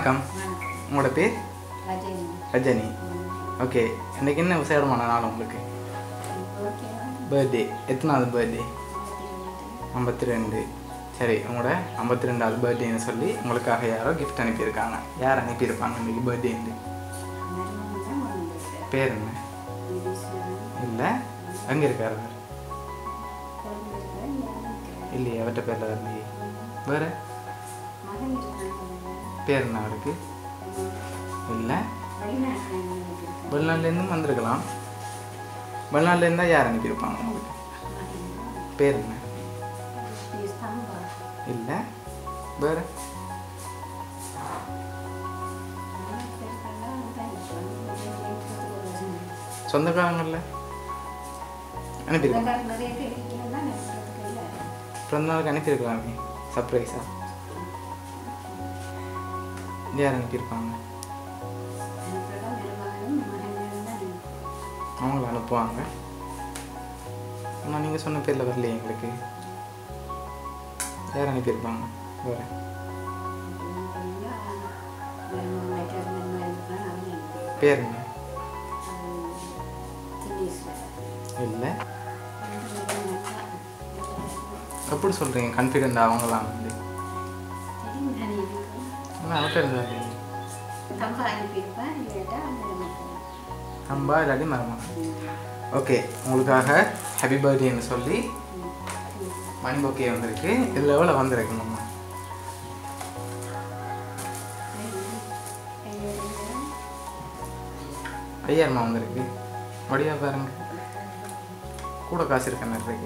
வணக்கம் உங்களோட பேர் ரஜினி ரஜினி ஓகே இன்னைக்கு என்ன விசேடமான நாள் உங்களுக்கு பர்த்டே எத்தனாவது பர்த்டே ஐம்பத்தி ரெண்டு சரி உங்களோட ஐம்பத்தி ரெண்டாவது பர்த்டேன்னு சொல்லி உங்களுக்காக யாரோ கிஃப்ட் அனுப்பியிருக்காங்க யார் அனுப்பியிருப்பாங்க இன்னைக்கு பர்த்டேன்னு பேர் என்ன இல்லை அங்கே இருக்கார் அவர் இல்லையே அவர்கிட்ட பேரில் வரலையே வேறு பேர் என்ன அவருக்கு இல்லை வெளிநாட்டிலேருந்தும் வந்திருக்கலாம் வெளிநாட்டிலேருந்து யார் அனுப்பியிருப்பாங்க உங்களுக்கு பேர் என்ன இல்லை வேறு சொந்தக்காரங்கள்ல அனுப்பியிருக்காங்க பிறந்தநாளுக்கு அனுப்பியிருக்கலாமே சர்ப்ரைஸாக யார் அனுப்பியிருப்பாங்க அவங்கள அனுப்புவாங்க ஆனால் நீங்கள் சொன்ன பேரில் வரலையே எங்களுக்கு யார் அனுப்பியிருப்பாங்க வேறு பேர் என்ன இல்லை எப்படி சொல்கிறீங்க கான்ஃபிடென்ட் அவங்களாம் வந்து ஆனால் அவர்கிட்ட இருந்தாரு அம்பா இல்லாட்டி மரமாக ஓகே உங்களுக்காக ஹாப்பி பர்த்டேன்னு சொல்லி மணி பொக்கே வந்திருக்கு இதில் எவ்வளோ வந்திருக்கு மாமா ஐயாயிரமா வந்திருக்கு வடிவா பாருங்க கூட காசு இருக்க மாதிரி இருக்கு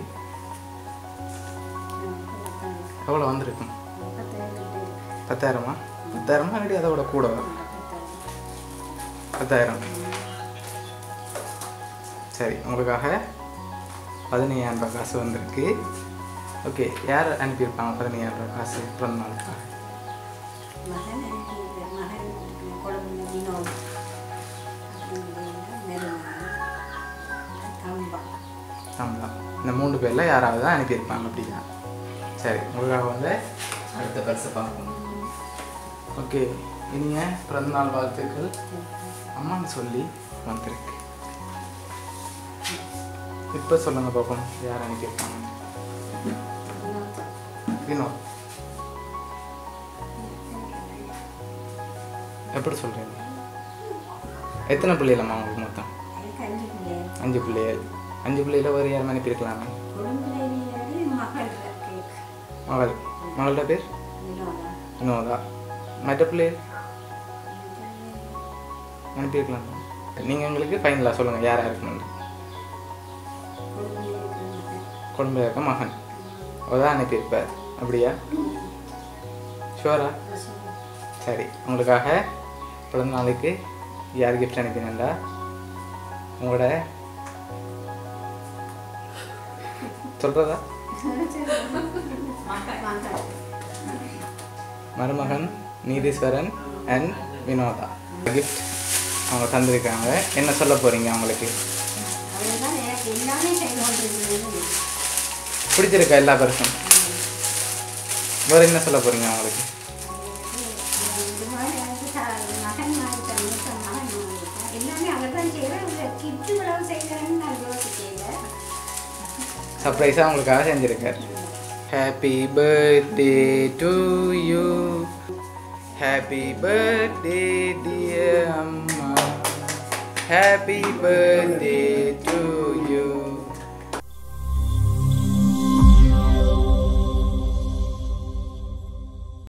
எவ்வளோ வந்திருக்கும் பத்தாயிரமா பத்தாயிரமா இல்லாட்டி அதோட கூட வரும் பத்தாயிரம் சரி உங்களுக்காக பதினையாயிரம் ரூபாய் காசு வந்திருக்கு ஓகே யார் அனுப்பியிருப்பாங்க பதினையாயிரம் ரூபாய் காசு பிறந்த நாளுக்காக மகன் அனுப்பியிருக்கார். மகன் குழந்தை வினோத் தம்பா ஆமாம் இந்த மூணு பேரில் யாராவது தான் அனுப்பியிருப்பாங்க அப்படியா சரி உங்களுக்காக வந்து அடுத்த பரிசை பார்ப்போம் ஓகே இனிய பிறந்தநாள் வாழ்த்துக்கள் அம்மான்னு சொல்லி வந்திருக்கு இப்போ சொல்லுங்க பார்ப்போம் யார் அனுப்பியிருப்பாங்க வினோத் வினோத் எப்படி சொல்கிறீங்க எத்தனை பிள்ளைகளம்மா உங்களுக்கு மொத்தம் எனக்கு அஞ்சு பிள்ளைகள் அஞ்சு பிள்ளைகள் அஞ்சு பிள்ளைகள ஒரு யாரும் அனுப்பியிருக்கலாமே குடும்பிலேயே மகள் கேக் மகள் மகளோட பேர் வினோதா வினோதா மற்ற பிள்ளைகள் அனுப்பியிருக்கலாம் நீங்கள் எங்களுக்கு ஃபைனலாக சொல்லுங்கள் யாராக இருக்கணும் குடும்பிலே இருக்கிற மகன் குழம்புல இருக்க மகன் அவதான் அனுப்பியிருப்பார் அப்படியா ஷுவரா சரி உங்களுக்காக பிறந்த நாளுக்கு யார் கிஃப்ட் அனுப்பினா உங்களோட சொல்கிறதா மகள் மருமகன் நீதீஸ்வரன் அண்ட் வினோதா கிஃப்ட் அவங்க தந்திருக்காங்க என்ன சொல்ல போகிறீங்க அவங்களுக்கு அவர்தான் எனக்கு எல்லாமே செய்து கொண்டிருக்கிறது பிடிச்சிருக்கா எல்லா பரிசும் வேறு என்ன சொல்ல போகிறீங்க அவங்களுக்கு இது மாதிரி எனக்கு த- மகன் மாதிரி தம்பிக்கு மகன் மாதிரி தான். எல்லாமே அவர் தான் செய்கிறார் கிட்டு இவ்வளவு செய்கிறேன்னு நான் யோசிக்கல சர்ப்ரைஸாக உங்களுக்காக செஞ்சுருக்கார் happy birthday to you happy birthday dear அம்மா ஹாப்பி பர்த்டே டு